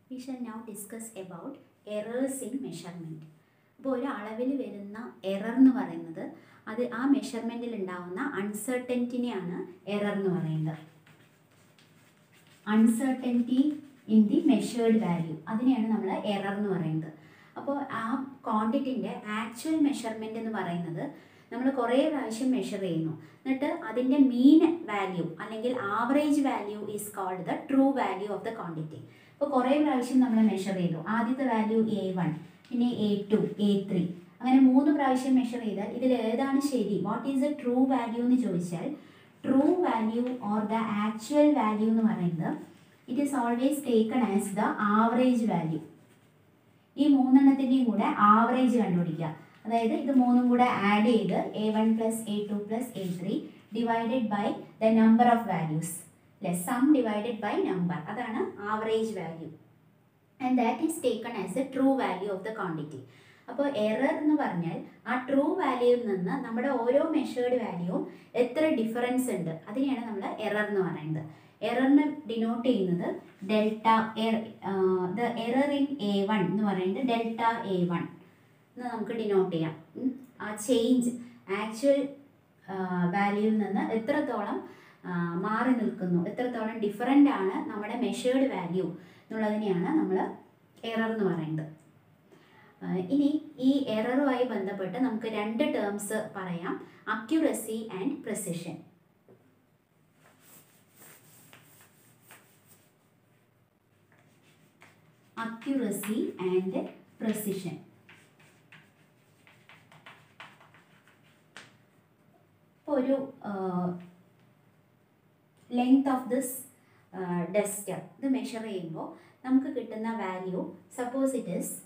we shall now discuss about errors in measurement. അപ്പോൾ ഒരു അളവിൽ വരുന്ന എറർ എന്ന് പറയുന്നത് അത് ആ മെഷർമെൻറ്റിൽ ഉണ്ടാവുന്ന അൺസർട്ടൻറ്റിനെയാണ് എറർ എന്ന് പറയുന്നത് uncertainty in the measured value അതിനെയാണ് നമ്മൾ എറർ എന്ന് പറയുന്നത് അപ്പോൾ ആ ക്വാണ്ടിറ്റിൻ്റെ ആക്ച്വൽ മെഷർമെൻറ്റ് എന്ന് പറയുന്നത് നമ്മൾ കുറേ പ്രാവശ്യം മെഷർ ചെയ്യുന്നു എന്നിട്ട് അതിൻ്റെ മീൻ വാല്യൂ അല്ലെങ്കിൽ average value is called the true value of the quantity ഇപ്പോൾ കുറേ പ്രാവശ്യം നമ്മൾ മെഷർ ചെയ്തു ആദ്യത്തെ വാല്യൂ എ വൺ പിന്നെ എ ടു എ ത്രീ അങ്ങനെ മൂന്ന് പ്രാവശ്യം മെഷർ ചെയ്താൽ ഇതിൽ ഏതാണ് ശരി what is the true value എന്ന് ചോദിച്ചാൽ true value or the actual value എന്ന് പറയുന്നത് it is always taken as the average value ഈ മൂന്നെണ്ണത്തിൻ്റെയും കൂടെ ആവറേജ് കണ്ടുപിടിക്കുക അതായത് ഇത് മൂന്നും കൂടെ ആഡ് ചെയ്ത് A one plus A two plus A three divided by the number of values അല്ലെ സം ഡിവൈഡഡ് ബൈ നമ്പർ അതാണ് average value and that is taken as a true value of the quantity അപ്പോൾ error എന്ന് പറഞ്ഞാൽ ആ true വാല്യൂയിൽ നിന്ന് നമ്മുടെ ഓരോ measured വാല്യൂവും എത്ര ഡിഫറൻസ് ഉണ്ട് അതിനെയാണ് നമ്മൾ എറർ എന്ന് പറയുന്നത് എററിനെ ഡിനോട്ട് ചെയ്യുന്നത് delta the error in A one എന്ന് പറയുന്നത് ഡെൽറ്റ എ വൺ എന്ന് നമുക്ക് ഡിനോട്ട് ചെയ്യാം ഉം. ആ ചേഞ്ച് ആക്ച്വൽ വാല്യൂവിൽ നിന്ന് എത്രത്തോളം ആ, മാറി നിൽക്കുന്നു എത്രത്തോളം ഡിഫറൻ്റ് ആണ് നമ്മുടെ മെഷേർഡ് വാല്യൂ എന്നുള്ളതിനെയാണ് നമ്മൾ എറർ എന്ന് പറയുന്നത് ആ, ഇനി ഈ എററുമായി ബന്ധപ്പെട്ട് നമുക്ക് രണ്ട് ടേംസ് പറയാം accuracy and precision accuracy and precision ഇപ്പോൾ ഒരു ലെങ്ത് ഓഫ് ദിസ് ഡസ്റ്റർ ഇത് മെഷർ ചെയ്യുമ്പോൾ നമുക്ക് കിട്ടുന്ന value suppose it is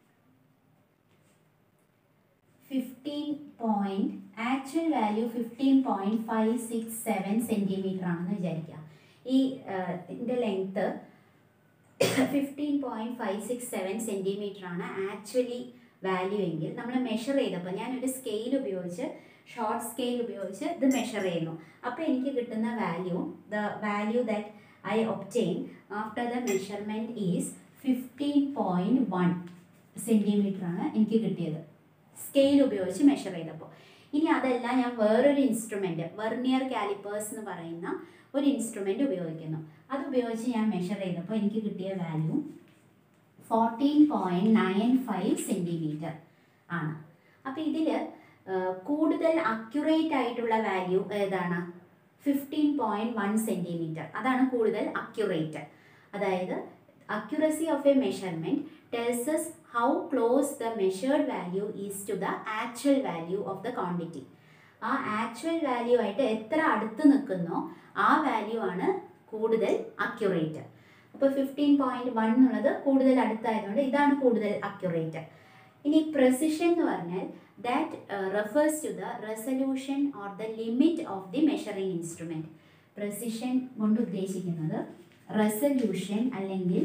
fifteen point actual value fifteen point five six seven centimetre ആണെന്ന് വിചാരിക്കുക ഈ ഇതിൻ്റെ length fifteen point five six seven centimetre ആണ് ആക്ച്വലി വാല്യൂ എങ്കിൽ നമ്മൾ മെഷർ ചെയ്തപ്പോൾ ഞാനൊരു സ്കെയിൽ ഉപയോഗിച്ച് ഷോർട്ട് സ്കെയിൽ ഉപയോഗിച്ച് ഇത് മെഷർ ചെയ്യുന്നു അപ്പോൾ എനിക്ക് കിട്ടുന്ന value the value that I obtain after the measurement is fifteen point one centimetre ആണ് എനിക്ക് കിട്ടിയത് സ്കെയിൽ ഉപയോഗിച്ച് മെഷർ ചെയ്തപ്പോൾ ഇനി അതല്ല ഞാൻ വേറൊരു ഇൻസ്ട്രുമെൻറ്റ് വെർണിയർ കാലിപ്പേഴ്സ് എന്ന് പറയുന്ന ഒരു ഇൻസ്ട്രുമെൻ്റ് ഉപയോഗിക്കുന്നു അത് ഉപയോഗിച്ച് ഞാൻ മെഷർ ചെയ്തപ്പോൾ എനിക്ക് കിട്ടിയ value fourteen point nine five centimetre ആണ് അപ്പോൾ ഇതിൽ കൂടുതൽ അക്യുറേറ്റ് ആയിട്ടുള്ള വാല്യൂ ഏതാണ് ഫിഫ്റ്റീൻ പോയിൻറ്റ് വൺ സെൻറ്റിമീറ്റർ അതാണ് കൂടുതൽ അക്യുറേറ്റ് അതായത് accuracy of a measurement tells us how close the measured value is to the actual value of the quantity ആ ആക്ച്വൽ വാല്യൂ ആയിട്ട് എത്ര അടുത്ത് നിൽക്കുന്നോ ആ വാല്യൂ ആണ് കൂടുതൽ അക്യുറേറ്റ് അപ്പോൾ ഫിഫ്റ്റീൻ പോയിൻറ്റ് വൺ എന്നുള്ളത് കൂടുതൽ അടുത്തായതുകൊണ്ട് ഇതാണ് കൂടുതൽ അക്യുറേറ്റ് ഇനി പ്രസിഷൻ എന്ന് പറഞ്ഞാൽ that refers to the resolution or the limit of the measuring instrument precision കൊണ്ട് ഉദ്ദേശിക്കുന്നത് റെസൊല്യൂഷൻ അല്ലെങ്കിൽ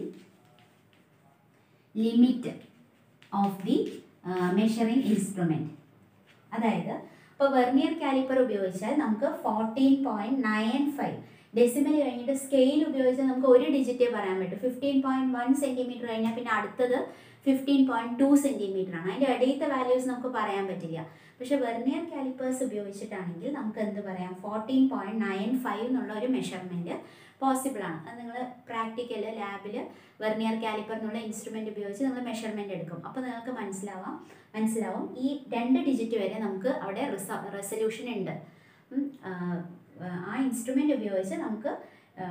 limit of the measuring instrument അതായത് ഇപ്പോൾ വെർണിയർ കാലിപ്പർ ഉപയോഗിച്ചാൽ നമുക്ക് fourteen point nine five decimal കഴിഞ്ഞിട്ട് സ്കെയിൽ ഉപയോഗിച്ച് നമുക്ക് ഒരു ഡിജിറ്റേ പറയാൻ പറ്റും ഫിഫ്റ്റീൻ പോയിൻറ്റ് വൺ സെൻറ്റിമീറ്റർ കഴിഞ്ഞാൽ പിന്നെ അടുത്തത് ഫിഫ്റ്റീൻ പോയിൻറ്റ് ടു സെൻറ്റിമീറ്റർ ആണ് അതിൻ്റെ ഇടയിലത്തെ വാല്യൂസ് നമുക്ക് പറയാൻ പറ്റില്ല പക്ഷേ വെർണിയർ കാലിപ്പേഴ്സ് ഉപയോഗിച്ചിട്ടാണെങ്കിൽ നമുക്ക് എന്ത് പറയാം ഫോർട്ടീൻ പോയിൻറ്റ് നയൻ ഫൈവ് എന്നുള്ള ഒരു മെഷർമെൻറ്റ് പോസിബിൾ ആണ് അത് നിങ്ങൾ പ്രാക്ടിക്കൽ ലാബിൽ വെർണിയർ കാലിപ്പർ എന്നുള്ള ഇൻസ്ട്രുമെൻ്റ് ഉപയോഗിച്ച് നമ്മൾ മെഷർമെൻറ്റ് എടുക്കും അപ്പോൾ നിങ്ങൾക്ക് മനസ്സിലാവാം മനസ്സിലാവും ഈ രണ്ട് ഡിജിറ്റ് വരെ നമുക്ക് അവിടെ റിസ റെസൊല്യൂഷൻ ഉണ്ട് ഉം, ആ, ആ ഇൻസ്ട്രുമെൻ്റ് ഉപയോഗിച്ച് നമുക്ക് ആ,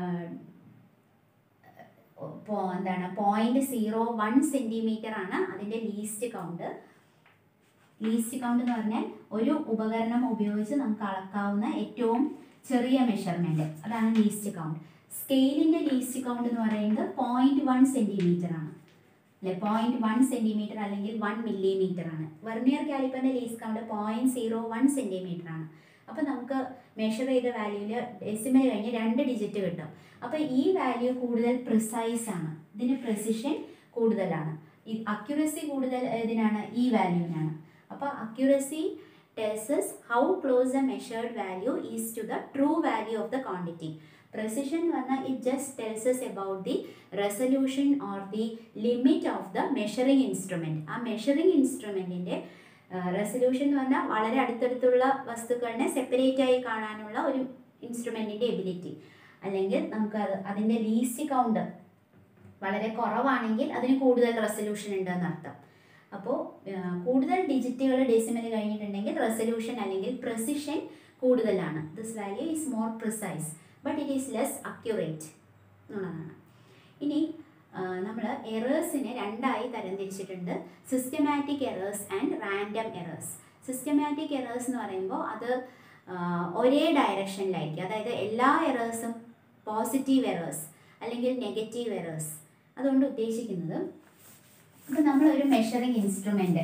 പോ- എന്താണ് പോയിന്റ് സീറോ വൺ സെൻറ്റിമീറ്റർ ആണ് അതിൻ്റെ ലീസ്റ്റ് കൗണ്ട് ലീസ്റ്റ് കൗണ്ട് എന്ന് പറഞ്ഞാൽ ഒരു ഉപകരണം ഉപയോഗിച്ച് നമുക്ക് അളക്കാവുന്ന ഏറ്റവും ചെറിയ മെഷർമെൻറ്റ് അതാണ് ലീസ്റ്റ് കൗണ്ട് സ്കെയിലിൻ്റെ ലീസ്റ്റ് കൗണ്ട് എന്ന് പറയുന്നത് പോയിന്റ് വൺ സെൻറ്റിമീറ്റർ ആണ് അല്ലെ പോയിന്റ് വൺ സെൻറ്റിമീറ്റർ അല്ലെങ്കിൽ വൺ മില്ലിമീറ്റർ ആണ് വെർണിയർ കാലിപ്പറിൻ്റെ least count point zero one centimetre ആണ് അപ്പോൾ നമുക്ക് മെഷർ ചെയ്ത വാല്യൂവിൽ ഡെസിമൽ കഴിഞ്ഞ് രണ്ട് ഡിജിറ്റ് കിട്ടും അപ്പോൾ ഈ വാല്യൂ കൂടുതൽ പ്രിസൈസ് ആണ് ഇതിന് പ്രിസിഷൻ കൂടുതലാണ് ഈ അക്യുറസി കൂടുതൽ ഇതിനാണ് ഈ വാല്യൂവിനാണ് അപ്പോൾ accuracy tells us how close the measured value is to the true value of the quantity precision എന്ന് പറഞ്ഞാൽ it just tells us about the resolution or the limit of the measuring instrument ആ measuring ഇൻസ്ട്രുമെൻറ്റിൻ്റെ resolution എന്ന് പറഞ്ഞാൽ വളരെ അടുത്തടുത്തുള്ള വസ്തുക്കളിനെ separate ആയി കാണാനുള്ള ഒരു ഇൻസ്ട്രുമെൻറ്റിൻ്റെ എബിലിറ്റി അല്ലെങ്കിൽ നമുക്ക് അത് അതിൻ്റെ ലീസ്റ്റ് കൗണ്ട് വളരെ കുറവാണെങ്കിൽ അതിന് കൂടുതൽ റെസൊല്യൂഷൻ ഉണ്ട് എന്നർത്ഥം അപ്പോൾ കൂടുതൽ ഡിജിറ്റുകൾ ഡെസിമൽ കഴിഞ്ഞിട്ടുണ്ടെങ്കിൽ റെസൊല്യൂഷൻ അല്ലെങ്കിൽ പ്രസിഷൻ കൂടുതലാണ് this value is more precise but it is less accurate എന്നുള്ളതാണ് ഇനി നമ്മൾ എറേഴ്സിനെ രണ്ടായി തരംതിരിച്ചിട്ടുണ്ട് systematic errors and random errors systematic errors എന്ന് പറയുമ്പോൾ അത് ആ, ഒരേ ഡയറക്ഷനിലായിരിക്കും അതായത് എല്ലാ എറേഴ്സും പോസിറ്റീവ് എറേഴ്സ് അല്ലെങ്കിൽ നെഗറ്റീവ് എറേഴ്സ് അതുകൊണ്ട് ഉദ്ദേശിക്കുന്നത് ഇപ്പം നമ്മളൊരു മെഷറിംഗ് ഇൻസ്ട്രുമെൻ്റ്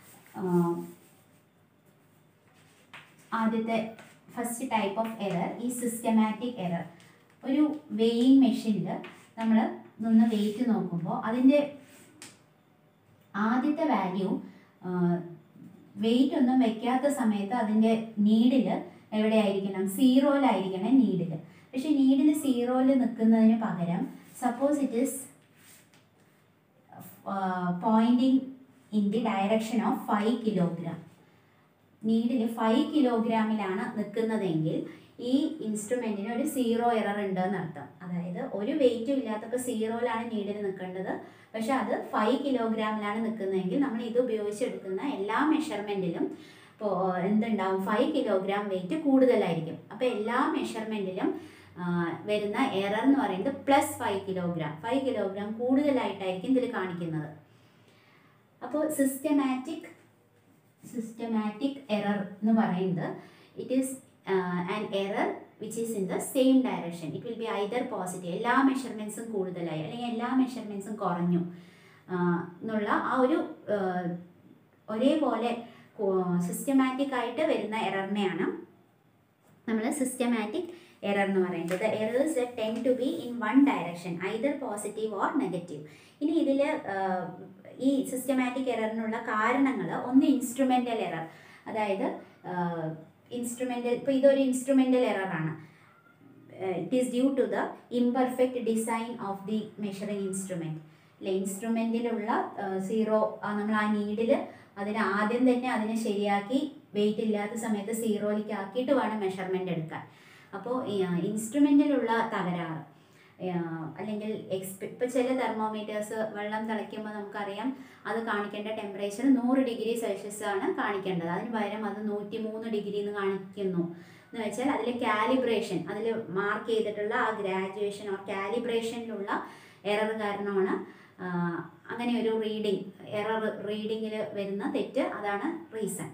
ആദ്യത്തെ ഫസ്റ്റ് ടൈപ്പ് ഓഫ് എറർ ഈ സിസ്റ്റമാറ്റിക് എറർ ഒരു വെയിങ് മെഷീനിൽ നമ്മൾ നിന്ന് വെയിറ്റ് നോക്കുമ്പോൾ അതിൻ്റെ ആദ്യത്തെ വാല്യൂ വെയിറ്റ് ഒന്നും വെക്കാത്ത സമയത്ത് അതിൻ്റെ നീഡിൽ എവിടെയായിരിക്കണം സീറോയിലായിരിക്കണം നീഡിൽ പക്ഷെ നീഡിൽ സീറോയിൽ നിൽക്കുന്നതിന് പകരം suppose it is pointing in the direction of five kilogram needle five കിലോഗ്രാമിലാണ് നിൽക്കുന്നതെങ്കിൽ ഈ ഇൻസ്ട്രുമെൻറ്റിന് ഒരു സീറോ എറർ ഉണ്ട് എന്നർത്ഥം അതായത് ഒരു വെയിറ്റും ഇല്ലാത്തപ്പോൾ സീറോയിലാണ് നീഡിൽ നിൽക്കേണ്ടത് പക്ഷെ അത് ഫൈവ് കിലോഗ്രാമിലാണ് നിൽക്കുന്നതെങ്കിൽ നമ്മൾ ഇത് ഉപയോഗിച്ചെടുക്കുന്ന എല്ലാ മെഷർമെൻറ്റിലും ഇപ്പോൾ എന്തുണ്ടാവും ഫൈവ് കിലോഗ്രാം വെയിറ്റ് കൂടുതലായിരിക്കും അപ്പോൾ എല്ലാ മെഷർമെൻറ്റിലും വരുന്ന എറർ എന്ന് പറയുന്നത് plus five kilogram five kilogram കൂടുതലായിട്ടായിരിക്കും ഇതിൽ കാണിക്കുന്നത് അപ്പോൾ സിസ്റ്റമാറ്റിക് സിസ്റ്റമാറ്റിക് എറർ എന്ന് പറയുന്നത് it is an error which is in the same direction it will be either positive എല്ലാ മെഷർമെൻറ്റ്സും കൂടുതലായി അല്ലെങ്കിൽ എല്ലാ മെഷർമെൻറ്റ്സും കുറഞ്ഞു ആ, എന്നുള്ള ആ ഒരു ആ, ഒരേപോലെ സിസ്റ്റമാറ്റിക് ആയിട്ട് വരുന്ന എററിനെയാണ് നമ്മൾ സിസ്റ്റമാറ്റിക് എറർ എന്ന് പറയുന്നത് errors tend to be in one direction either positive or negative ഇനി ഇതിൽ ഈ സിസ്റ്റമാറ്റിക് എററിനുള്ള കാരണങ്ങൾ ഒന്ന് ഇൻസ്ട്രുമെൻ്റൽ എറർ അതായത് ഇൻസ്ട്രുമെൻ്റൽ ഇപ്പോൾ ഇതൊരു ഇൻസ്ട്രുമെൻ്റൽ എററാണ് it is due to the imperfect design of the measuring instrument അല്ലെ ഇൻസ്ട്രുമെൻറ്റിലുള്ള സീറോ നമ്മൾ ആ നീഡിൽ അതിന് ആദ്യം തന്നെ അതിനെ ശരിയാക്കി വെയിറ്റ് ഇല്ലാത്ത സമയത്ത് സീറോയിലേക്ക് ആക്കിയിട്ട് വേണം മെഷർമെൻ്റ് എടുക്കാൻ അപ്പോൾ ഇൻസ്ട്രുമെൻറ്റിലുള്ള തകരാറ് ആ, അല്ലെങ്കിൽ എക്സ്പെ ഇപ്പോൾ ചില തെർമോമീറ്റേഴ്സ് വെള്ളം തിളയ്ക്കുമ്പോൾ നമുക്കറിയാം അത് കാണിക്കേണ്ട ടെമ്പറേച്ചർ നൂറ് ഡിഗ്രി സെൽഷ്യസ് ആണ് കാണിക്കേണ്ടത് അതിന് പകരം അത് നൂറ്റി മൂന്ന് ഡിഗ്രി എന്ന് കാണിക്കുന്നു എന്ന് വെച്ചാൽ അതിൽ കാലിബ്രേഷൻ അതിൽ മാർക്ക് ചെയ്തിട്ടുള്ള ആ ഗ്രാജുവേഷൻ ഓർ കാലിബ്രേഷനിലുള്ള എറർ കാരണമാണ് ആ, അങ്ങനെ ഒരു റീഡിങ് എറർ റീഡിങ്ങിൽ വരുന്ന തെറ്റ് അതാണ് റീസൺ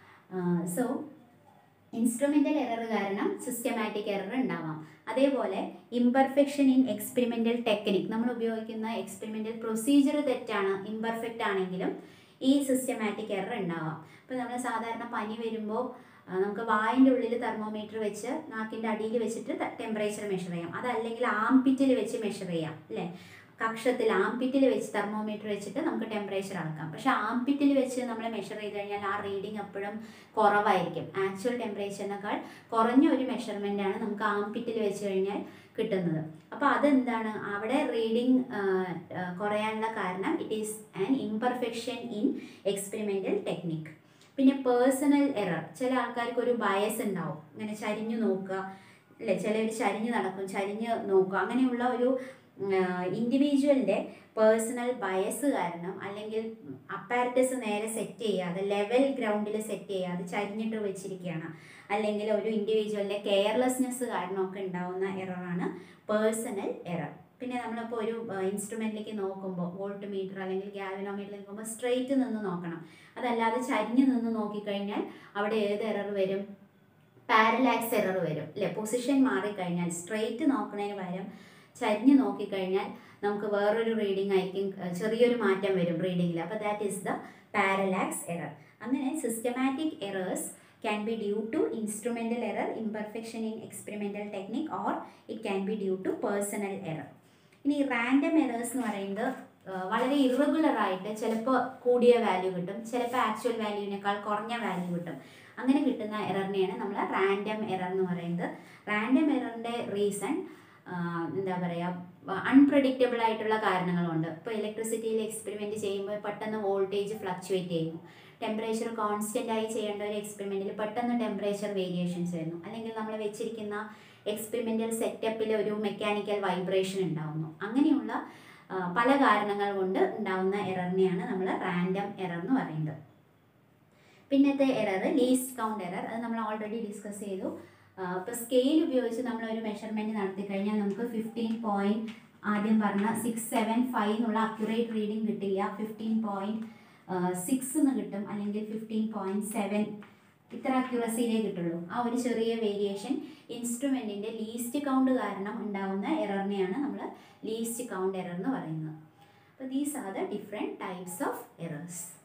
സോ ഇൻസ്ട്രുമെൻ്റൽ എറർ കാരണം സിസ്റ്റമാറ്റിക് എറർ ഉണ്ടാവാം അതേപോലെ ഇംപെർഫെക്ഷൻ ഇൻ എക്സ്പെരിമെൻ്റൽ ടെക്നിക് നമ്മൾ ഉപയോഗിക്കുന്ന എക്സ്പെരിമെൻ്റൽ പ്രൊസീജിയർ തെറ്റാണ് ഇംപെർഫെക്റ്റ് ആണെങ്കിലും ഈ സിസ്റ്റമാറ്റിക് എറർ ഉണ്ടാവാം ഇപ്പോൾ നമ്മൾ സാധാരണ പനി വരുമ്പോൾ ആ, നമുക്ക് വായിൻ്റെ ഉള്ളിൽ തെർമോമീറ്റർ വെച്ച് നാക്കിൻ്റെ അടിയിൽ വെച്ചിട്ട് ടെമ്പറേച്ചർ മെഷർ ചെയ്യാം അതല്ലെങ്കിൽ ആംപിറ്റിൽ വെച്ച് മെഷർ ചെയ്യാം അല്ലേ കക്ഷത്തിൽ ആംപിറ്റിൽ വെച്ച് തെർമോമീറ്റർ വെച്ചിട്ട് നമുക്ക് ടെമ്പറേച്ചർ അളക്കാം പക്ഷേ ആംപിറ്റിൽ വെച്ച് നമ്മൾ മെഷർ ചെയ്ത് കഴിഞ്ഞാൽ ആ റീഡിങ് എപ്പോഴും കുറവായിരിക്കും ആക്ച്വൽ ടെമ്പറേച്ചറിനേക്കാൾ കുറഞ്ഞ ഒരു മെഷർമെൻ്റ് ആണ് നമുക്ക് ആംപിറ്റിൽ വെച്ച് കഴിഞ്ഞാൽ കിട്ടുന്നത് അപ്പോൾ അതെന്താണ് അവിടെ റീഡിങ് കുറയാനുള്ള കാരണം it is an imperfection in experimental technique പിന്നെ പേഴ്സണൽ എറർ ചില ആൾക്കാർക്ക് ഒരു ബയസ് ഉണ്ടാവും ഇങ്ങനെ ചരിഞ്ഞു നോക്കുക അല്ലേ ചിലർ ചരിഞ്ഞ് നടക്കും ചരിഞ്ഞ് നോക്കുക അങ്ങനെയുള്ള ഒരു ഇൻഡിവിജ്വലിൻ്റെ പേഴ്സണൽ ബയസ് കാരണം അല്ലെങ്കിൽ അപ്പാരറ്റസ് നേരെ സെറ്റ് ചെയ്യാതെ ലെവൽ ഗ്രൗണ്ടിൽ സെറ്റ് ചെയ്യാതെ ചരിഞ്ഞിട്ട് വെച്ചിരിക്കുകയാണ് അല്ലെങ്കിൽ ഒരു ഇൻഡിവിജ്വലിൻ്റെ കെയർലെസ്നെസ് കാരണമൊക്കെ ഉണ്ടാവുന്ന എററാണ് പേഴ്സണൽ എറർ പിന്നെ നമ്മളിപ്പോൾ ഒരു ഇൻസ്ട്രുമെൻറ്റിലേക്ക് നോക്കുമ്പോൾ വോൾട്ട് മീറ്റർ അല്ലെങ്കിൽ ഗാൽവനോമീറ്റർ നോക്കുമ്പോൾ സ്ട്രെയിറ്റ് നിന്ന് നോക്കണം അതല്ലാതെ ചരിഞ്ഞ് നിന്ന് നോക്കിക്കഴിഞ്ഞാൽ അവിടെ ഏത് എറർ വരും പാരലാക്സ് എറർ വരും അല്ലേ പൊസിഷൻ മാറിക്കഴിഞ്ഞാൽ സ്ട്രെയിറ്റ് നോക്കുന്നതിന് പകരം ചരിഞ്ഞ് നോക്കിക്കഴിഞ്ഞാൽ നമുക്ക് വേറൊരു റീഡിംഗ് ആയിരിക്കും ഏഹ് ചെറിയൊരു മാറ്റം വരും റീഡിങ്ങിൽ അപ്പോൾ that is the parallax error അങ്ങനെ systematic errors can be due to instrumental error imperfection in experimental technique or it can be due to personal error ഇനി റാൻഡം എറേഴ്സ് എന്ന് പറയുന്നത് ആ, വളരെ ഇറഗുലർ ആയിട്ട് ചിലപ്പോൾ കൂടിയ വാല്യൂ കിട്ടും ചിലപ്പോൾ ആക്ച്വൽ വാല്യൂവിനേക്കാൾ കുറഞ്ഞ വാല്യൂ കിട്ടും അങ്ങനെ കിട്ടുന്ന എററിനെയാണ് നമ്മൾ റാൻഡം എറർ എന്ന് പറയുന്നത് റാൻഡം എററിൻ്റെ റീസൺ എന്താ പറയുക അൺപ്രഡിക്റ്റബിൾ ആയിട്ടുള്ള കാരണങ്ങളുണ്ട് ഇപ്പോൾ ഇലക്ട്രിസിറ്റിയിൽ എക്സ്പെരിമെൻറ്റ് ചെയ്യുമ്പോൾ പെട്ടെന്ന് വോൾട്ടേജ് ഫ്ലക്ച്വേറ്റ് ചെയ്യുന്നു ടെമ്പറേച്ചർ കോൺസ്റ്റൻ്റ് ആയി ചെയ്യേണ്ട ഒരു എക്സ്പെരിമെൻറ്റിൽ പെട്ടെന്ന് ടെമ്പറേച്ചർ വേരിയേഷൻസ് വരുന്നു അല്ലെങ്കിൽ നമ്മൾ വെച്ചിരിക്കുന്ന എക്സ്പെരിമെൻ്റൽ സെറ്റപ്പിൽ ഒരു മെക്കാനിക്കൽ വൈബ്രേഷൻ ഉണ്ടാവുന്നു അങ്ങനെയുള്ള ആ, പല കാരണങ്ങൾ കൊണ്ട് ഉണ്ടാവുന്ന എററിനെയാണ് നമ്മൾ റാൻഡം എറർ എന്ന് പറയുന്നത് പിന്നത്തെ എറർ ലീസ്റ്റ് കൗണ്ട് എറർ അത് നമ്മൾ ഓൾറെഡി ഡിസ്കസ് ചെയ്തു ഇപ്പോൾ സ്കെയിൽ ഉപയോഗിച്ച് നമ്മൾ ഒരു മെഷർമെൻറ്റ് നടത്തി കഴിഞ്ഞാൽ നമുക്ക് ഫിഫ്റ്റീൻ പോയിൻറ്റ് ആദ്യം പറഞ്ഞ സിക്സ് സെവൻ ഫൈവ് എന്നുള്ള അക്യുറേറ്റ് റീഡിംഗ് കിട്ടില്ല ഫിഫ്റ്റീൻ പോയിൻറ്റ് സിക്സ് എന്ന് കിട്ടും അല്ലെങ്കിൽ ഫിഫ്റ്റീൻ പോയിൻറ്റ് സെവൻ ഇത്ര അക്യുറസിയിലേ കിട്ടുള്ളൂ ആ ഒരു ചെറിയ വേരിയേഷൻ ഇൻസ്ട്രുമെൻറ്റിൻ്റെ ലീസ്റ്റ് കൗണ്ട് കാരണം ഉണ്ടാവുന്ന എററിനെയാണ് നമ്മൾ ലീസ്റ്റ് കൗണ്ട് എറർ എന്ന് പറയുന്നത് അപ്പോൾ these are the different types of errors